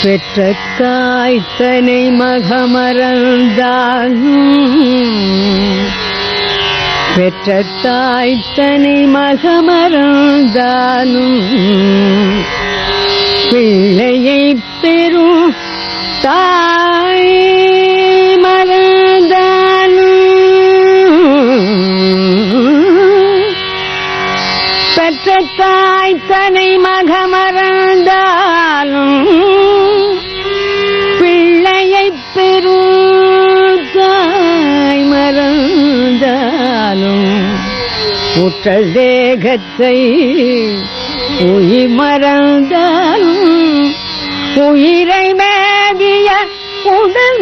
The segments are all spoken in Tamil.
பெற்ற காய்த்தனை மகமறந்தாலும் பெற்ற தாய்த்தனை மகமறந்தாலும் பிள்ளையை பெறும் தாய் மறந்தாலும் பெற்ற தாய் தனை மகமறந்தாலும் பிள்ளையை பெறும் தாய் மறந்தாலும் உற்ற தேகத்தை உயிர் மறந்தாலும் உயிரை மேவிய உடல்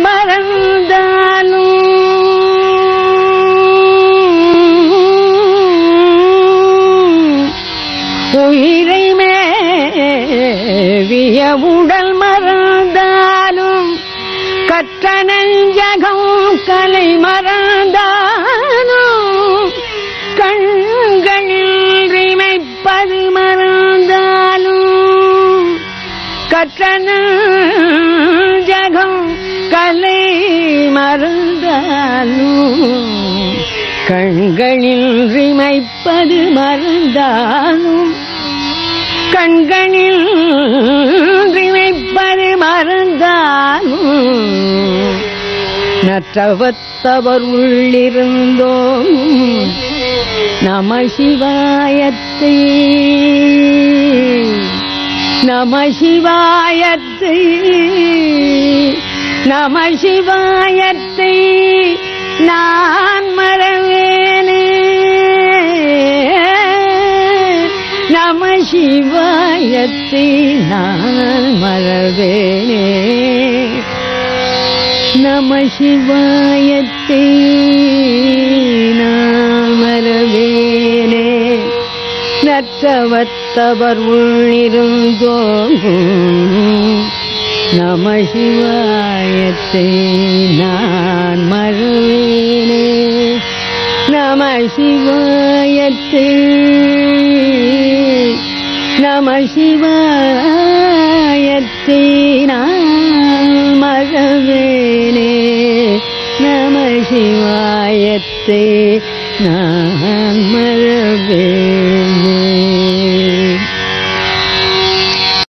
மறந்தாலும் உயிரை மேவிய உடல் மறந்தாலும் கற்ற நெஞ்சகம் கலை மறந்தாலும் கண்களில் இமைப்பது மறந்தாலும் கற்ற நெஞ்சகம் கலை மறந்தாலும் கண்களில் இமைப்பது மறந்தாலும் கண்களில் இமைப்பது மறந்தாலும் நற்றவத்தவர் உள்ளிருந்தோம் நம சிவாயத்தை நம சிவாயத்தை நம சிவாயத்தை நான் மறவேனே நம சிவாயத்தை நான் மறவேனே நம சிவாயத்தை நான் மறவேனே நற்றவத்தவர் உள்ளிருந்தோங்கும் நம சிவாயத்தை நான் மறவேனே நம சிவாயத்தை நம சிவாயத்தை நான் மறவேனே நம சிவாயத்தை நான் மறவேனே